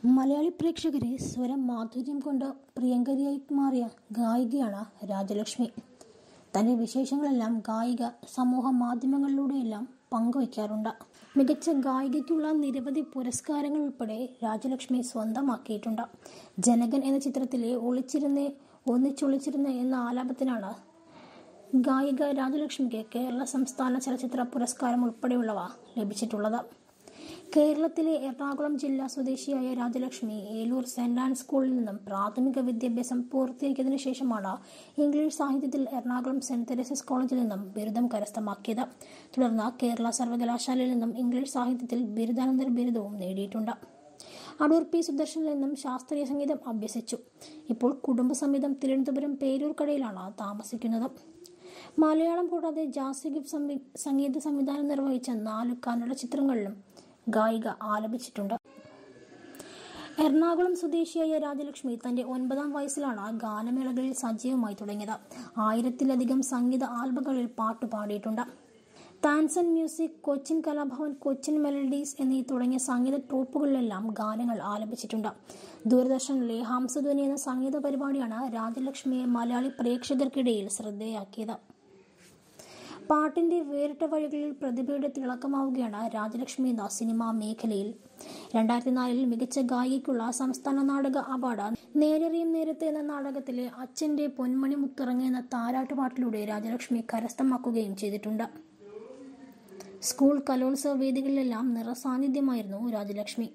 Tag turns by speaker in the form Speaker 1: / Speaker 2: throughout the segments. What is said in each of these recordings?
Speaker 1: മലയാളി പ്രേക്ഷകരെ സ്വരം മാധുര്യം കൊണ്ട് പ്രിയങ്കരിയായി മാറിയ ഗായികയാണ് രാജലക്ഷ്മി തന്റെ വിശേഷങ്ങളെല്ലാം ഗായിക സമൂഹ മാധ്യമങ്ങളിലൂടെയെല്ലാം പങ്കുവയ്ക്കാറുണ്ട് മികച്ച ഗായികയ്ക്കുള്ള നിരവധി പുരസ്കാരങ്ങൾ ഉൾപ്പെടെ രാജലക്ഷ്മി സ്വന്തമാക്കിയിട്ടുണ്ട് ജനകൻ എന്ന ചിത്രത്തിലെ ഒളിച്ചിരുന്ന് ഒന്നിച്ചൊളിച്ചിരുന്ന് എന്ന ആലാപത്തിനാണ് ഗായിക രാജലക്ഷ്മിക്ക് കേരള സംസ്ഥാന ചലച്ചിത്ര പുരസ്കാരം ഉൾപ്പെടെയുള്ളവ ലഭിച്ചിട്ടുള്ളത് കേരളത്തിലെ എറണാകുളം ജില്ലാ സ്വദേശിയായ രാജലക്ഷ്മി ഏലൂർ സെന്റ് ആൻഡ് സ്കൂളിൽ നിന്നും പ്രാഥമിക വിദ്യാഭ്യാസം പൂർത്തിയാക്കിയതിനു ശേഷമാണ് ഇംഗ്ലീഷ് സാഹിത്യത്തിൽ എറണാകുളം സെന്റ് തെരേസസ് കോളേജിൽ നിന്നും ബിരുദം കരസ്ഥമാക്കിയത് തുടർന്ന് കേരള സർവകലാശാലയിൽ നിന്നും ഇംഗ്ലീഷ് സാഹിത്യത്തിൽ ബിരുദാനന്തര ബിരുദവും നേടിയിട്ടുണ്ട് അടൂർ പി സുദർശനിൽ നിന്നും ശാസ്ത്രീയ സംഗീതം അഭ്യസിച്ചു ഇപ്പോൾ കുടുംബസമേതം തിരുവനന്തപുരം പേരൂർക്കടയിലാണ് താമസിക്കുന്നത് മലയാളം കൂടാതെ ജാസി ഗിഫ് സംവി- സംഗീത സംവിധാനം നിർവഹിച്ച നാല് കന്നഡ ചിത്രങ്ങളിലും ഗായിക ആലപിച്ചിട്ടുണ്ട് എറണാകുളം സ്വദേശിയായ രാജലക്ഷ്മി തന്റെ ഒൻപതാം വയസ്സിലാണ് ഗാനമേളകളിൽ സജീവമായി തുടങ്ങിയത് ആയിരത്തിലധികം സംഗീത ആൽബങ്ങളിൽ പാട്ട് പാടിയിട്ടുണ്ട് താൻസൺ മ്യൂസിക് കൊച്ചിൻ കലാഭവൻ കൊച്ചിൻ മെലഡീസ് എന്നീ തുടങ്ങിയ സംഗീത ട്രൂപ്പുകളിലെല്ലാം ഗാനങ്ങൾ ആലപിച്ചിട്ടുണ്ട് ദൂരദർശനിലെ ഹംസധ്വനി എന്ന സംഗീത പരിപാടിയാണ് രാജലക്ഷ്മിയെ മലയാളി പ്രേക്ഷകർക്കിടയിൽ ശ്രദ്ധേയാക്കിയത് പാട്ടിന്റെ വേറിട്ട വഴികളിൽ പ്രതിഭയുടെ തിളക്കമാവുകയാണ് രാജലക്ഷ്മി എന്ന സിനിമാ മേഖലയിൽ രണ്ടായിരത്തി നാലിൽ മികച്ച ഗായികയ്ക്കുള്ള സംസ്ഥാന നാടക അവാർഡ് നേരറിയും നേരത്തെ എന്ന നാടകത്തിലെ അച്ഛന്റെ പൊന്മണി മുത്തിറങ്ങി എന്ന താരാട്ടുപാട്ടിലൂടെ രാജലക്ഷ്മി കരസ്ഥമാക്കുകയും ചെയ്തിട്ടുണ്ട് സ്കൂൾ കലോത്സവ വേദികളിലെല്ലാം നിറസാന്നിധ്യമായിരുന്നു രാജലക്ഷ്മി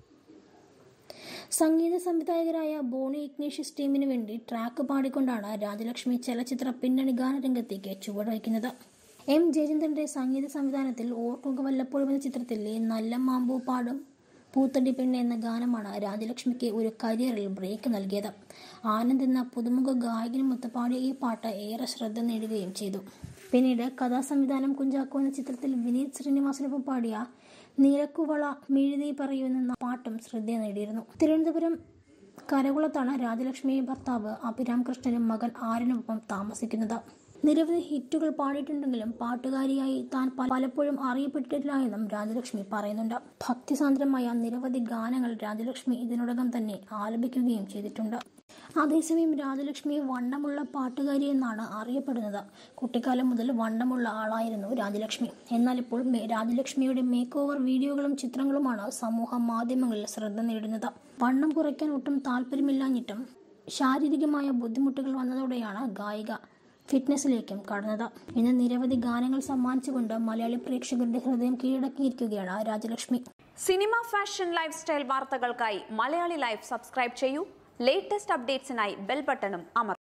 Speaker 1: സംഗീത സംവിധായകരായ ബോണി ഇഗ്നേഷ്യസ് ടീമിന് വേണ്ടി ട്രാക്ക് പാടിക്കൊണ്ടാണ് രാജലക്ഷ്മി ചലച്ചിത്ര പിന്നണി ഗാനരംഗത്തേക്ക് ചുവടുവയ്ക്കുന്നത് എം ജയചന്ദ്രന്റെ സംഗീത സംവിധാനത്തിൽ ഓർക്കുക വല്ലപ്പോഴും എന്ന ചിത്രത്തിലെ നല്ല മാമ്പൂ പാടും പൂത്തടി പെണ്ണ് എന്ന ഗാനമാണ് രാജലക്ഷ്മിക്ക് ഒരു കരിയറിൽ ബ്രേക്ക് നൽകിയത് ആനന്ദ് എന്ന പുതുമുഖ ഗായകനുമൊത്ത് പാടിയ ഈ പാട്ട് ഏറെ ശ്രദ്ധ നേടുകയും ചെയ്തു പിന്നീട് കഥാസംവിധാനം കുഞ്ചാക്കോ എന്ന ചിത്രത്തിൽ വിനീത് ശ്രീനിവാസനൊപ്പം പാടിയ നീലക്കുവള മിഴുതി പറയൂ എന്ന പാട്ടും ശ്രദ്ധ നേടിയിരുന്നു തിരുവനന്തപുരം കരകുളത്താണ് രാജലക്ഷ്മി ഭർത്താവ് അഭിരാം കൃഷ്ണനും മകൻ ആരനുമൊപ്പം താമസിക്കുന്നത് നിരവധി ഹിറ്റുകൾ പാടിയിട്ടുണ്ടെങ്കിലും പാട്ടുകാരിയായി താൻ പ- പലപ്പോഴും അറിയപ്പെട്ടിട്ടില്ല എന്നും രാജലക്ഷ്മി പറയുന്നുണ്ട് ഭക്തിസാന്ദ്രമായ നിരവധി ഗാനങ്ങൾ രാജലക്ഷ്മി ഇതിനോടകം തന്നെ ആലപിക്കുകയും ചെയ്തിട്ടുണ്ട് അതേസമയം രാജലക്ഷ്മി വണ്ണമുള്ള പാട്ടുകാരി എന്നാണ് അറിയപ്പെടുന്നത് കുട്ടിക്കാലം മുതൽ വണ്ണമുള്ള ആളായിരുന്നു രാജലക്ഷ്മി എന്നാൽ ഇപ്പോൾ മേ- രാജലക്ഷ്മിയുടെ മേക്ക് ഓവർ വീഡിയോകളും ചിത്രങ്ങളുമാണ് സമൂഹ മാധ്യമങ്ങളിൽ ശ്രദ്ധ നേടുന്നത് വണ്ണം കുറയ്ക്കാൻ ഒട്ടും താല്പര്യമില്ലാഞ്ഞിട്ടും ശാരീരികമായ ബുദ്ധിമുട്ടുകൾ വന്നതോടെയാണ് ഗായിക ഫിറ്റ്നസിലേക്കും കടന്നത് ഇന്ന് നിരവധി ഗാനങ്ങൾ സമ്മാനിച്ചുകൊണ്ട് മലയാളി പ്രേക്ഷകരുടെ ഹൃദയം കീഴടക്കിയിരിക്കുകയാണ് Rajalakshmi
Speaker 2: cinema fashion lifestyle വാർത്തകൾക്കായി മലയാളി ലൈഫ് സബ്സ്ക്രൈബ് ചെയ്യൂ ലേറ്റസ്റ്റ് അപ്ഡേറ്റ്സിനായി ബെൽ ബട്ടണും അമർ